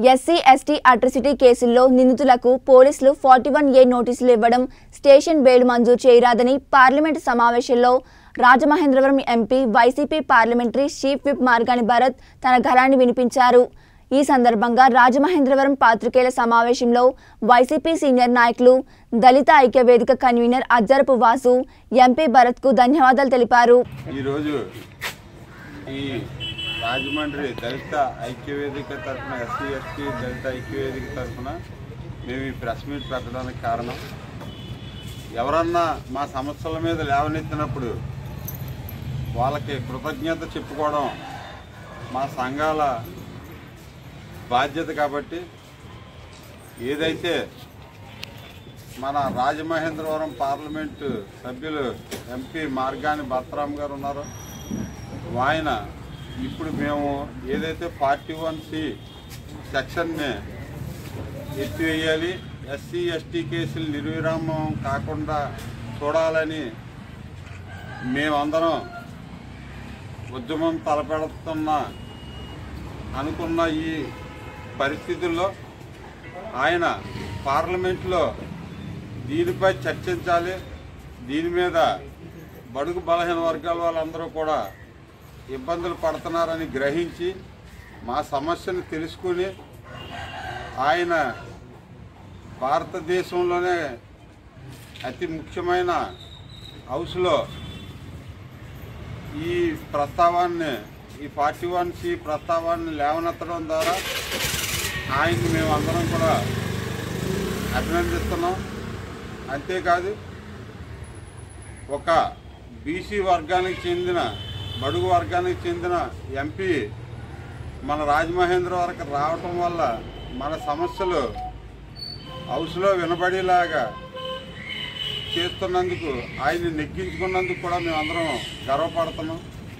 SC ST atrocity కేసుల్లో నిందితులకు పోలీసులు ఫార్టీ వన్ ఏ నోటీసులు ఇవ్వడం స్టేషన్ బెయిల్ మంజూరు చేయరాదని పార్లమెంటు సమావేశంలో Rajamahendravaram MP YCP parliamentary chief whip Margani Bharat తన గళాన్ని వినిపించారు ఈ సందర్భంగా రాజమహేంద్రవరం పాత్రికేయుల సమావేశంలో వైసీపీ సీనియర్ నాయకులు దళిత ఐక్య వేదిక కన్వీనర్ అజ్జరపు వాసు ఎంపీ భరత్కు ధన్యవాదాలు తెలిపారు ఈరోజు ఈ రాజమండ్రి దళిత ఐక్యవేదిక తరఫున ఎస్సీ ఎస్టీ దళిత ఐక్యవేదిక తరఫున మేము ఈ ప్రెస్ మీట్ పెట్టడానికి కారణం ఎవరన్నా మా సమస్యల మీద లేవనెత్తినప్పుడు వాళ్ళకి కృతజ్ఞత చెప్పుకోవడం మా సంఘాల బాధ్యత కాబట్టి ఏదైతే మన రాజమహేంద్రవరం పార్లమెంటు సభ్యులు ఎంపీ మార్గాని భర్తరామ్ గారు ఉన్నారో ఆయన ఇప్పుడు మేము ఏదైతే ఫార్టీ వన్ సి సెక్షన్ని ఎత్తివేయాలి ఎస్సీ ఎస్టీ కేసులు నిర్విరామం కాకుండా చూడాలని మేమందరం ఉద్యమం తలపెడుతున్న అనుకున్న ఈ పరిస్థితుల్లో ఆయన పార్లమెంట్లో దీనిపై చర్చించాలి దీని మీద బడుగు బలహీన వర్గాల వాళ్ళందరూ కూడా ఇబ్బందులు పడుతున్నారని గ్రహించి మా సమస్యను తెలుసుకుని ఆయన భారతదేశంలోనే అతి ముఖ్యమైన హౌస్లో ఈ ప్రస్తావాన్ని ఈ ఫార్టీ వన్ సి ప్రస్తావాన్ని లేవనెత్తడం ద్వారా ఆయన్ని మేమందరం కూడా అభినందిస్తున్నాం అంతేకాదు ఒక బీసీ వర్గానికి చెందిన బడుగు వర్గానికి చెందిన ఎంపీ మన రాజమహేంద్ర వరకు రావటం వల్ల మన సమస్యలు హౌస్లో వినబడేలాగా చేస్తున్నందుకు ఆయన్ని నెగ్గించుకున్నందుకు కూడా మేమందరం గర్వపడుతున్నాం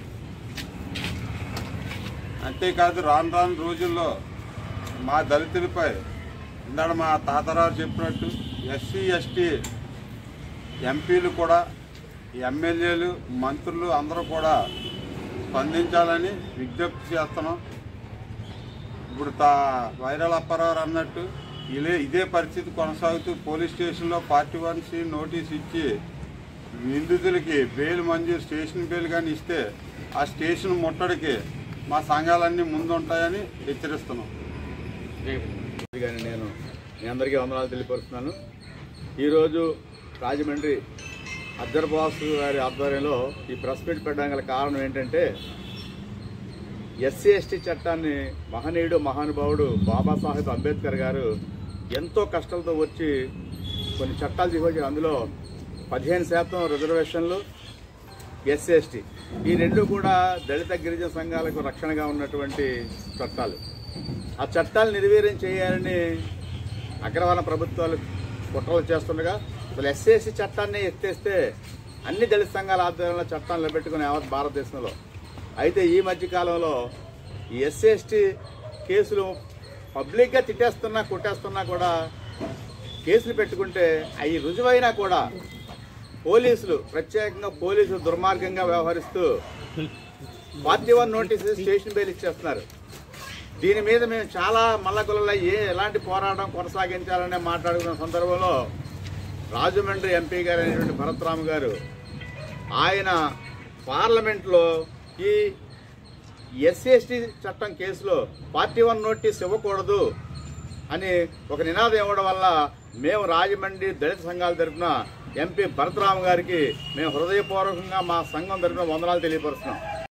అంతేకాదు రాను రాను రోజుల్లో మా దళితులపై ఇందాడ మా తాతరావు చెప్పినట్టు ఎస్సీ ఎస్టీ ఎంపీలు కూడా ఎమ్మెల్యేలు మంత్రులు అందరూ కూడా స్పందించాలని విజ్ఞప్తి చేస్తున్నాం ఇప్పుడు తా వైరల్ అప్పారావు అన్నట్టు ఇదే ఇదే పరిస్థితి కొనసాగుతూ పోలీస్ స్టేషన్లో ఫార్టీ వన్ సి నోటీస్ ఇచ్చి నిందితులకి బెయిల్ మంజూరు స్టేషన్ బెయిల్ కానీ ఇస్తే ఆ స్టేషన్ ముట్టడికి మా సంఘాలన్నీ ముందుంటాయని హెచ్చరిస్తున్నాం కానీ నేను మీ అందరికీ వందనాలు తెలియపరుస్తున్నాను ఈరోజు రాజమండ్రి అద్దర్బాసు గారి ఆధ్వర్యంలో ఈ ప్రెస్ మీట్ పెట్టడానికి గల కారణం ఏంటంటే ఎస్సీ ఎస్టీ చట్టాన్ని మహనీయుడు మహానుభావుడు బాబాసాహెబ్ అంబేద్కర్ గారు ఎంతో కష్టాలతో వచ్చి కొన్ని చట్టాలు తీసుకొచ్చి అందులో పదిహేను శాతం రిజర్వేషన్లు ఎస్సీ ఎస్టీ ఈ రెండు కూడా దళిత గిరిజన సంఘాలకు రక్షణగా ఉన్నటువంటి చట్టాలు ఆ చట్టాలు నిర్వీర్యం చేయాలని అగ్రవర్ణ ప్రభుత్వాలు కుట్రలు చేస్తుండగా అసలు ఎస్సీ ఎస్సీ చట్టాన్ని ఎత్తేస్తే అన్ని దళిత సంఘాల ఆధ్వర్యంలో చట్టాలు నిలబెట్టుకుని యావత్ భారతదేశంలో అయితే ఈ మధ్య కాలంలో ఈ ఎస్సీ ఎస్టీ కేసులు పబ్లిక్గా తిట్టేస్తున్నా కొట్టేస్తున్నా కూడా కేసులు పెట్టుకుంటే అవి రుజువైనా కూడా పోలీసులు ప్రత్యేకంగా పోలీసులు దుర్మార్గంగా వ్యవహరిస్తూ forty one notice station bail ఇచ్చేస్తున్నారు దీని మీద మేము చాలా మల్లగులలో ఏ ఎలాంటి పోరాటం కొనసాగించాలనే మాట్లాడుకున్న సందర్భంలో రాజమండ్రి ఎంపీ గారు అయినటువంటి భరత్రామ్ గారు ఆయన పార్లమెంట్లో ఈ ఎస్సీ ఎస్టీ చట్టం కేసులో పార్టీ వన్ నోటీస్ ఇవ్వకూడదు అని ఒక నినాదం ఇవ్వడం వల్ల మేము రాజమండ్రి దళిత సంఘాల తరఫున ఎంపీ భరతరామ్ గారికి మేము హృదయపూర్వకంగా మా సంఘం తరఫున వందనాలు తెలియపరుస్తున్నాం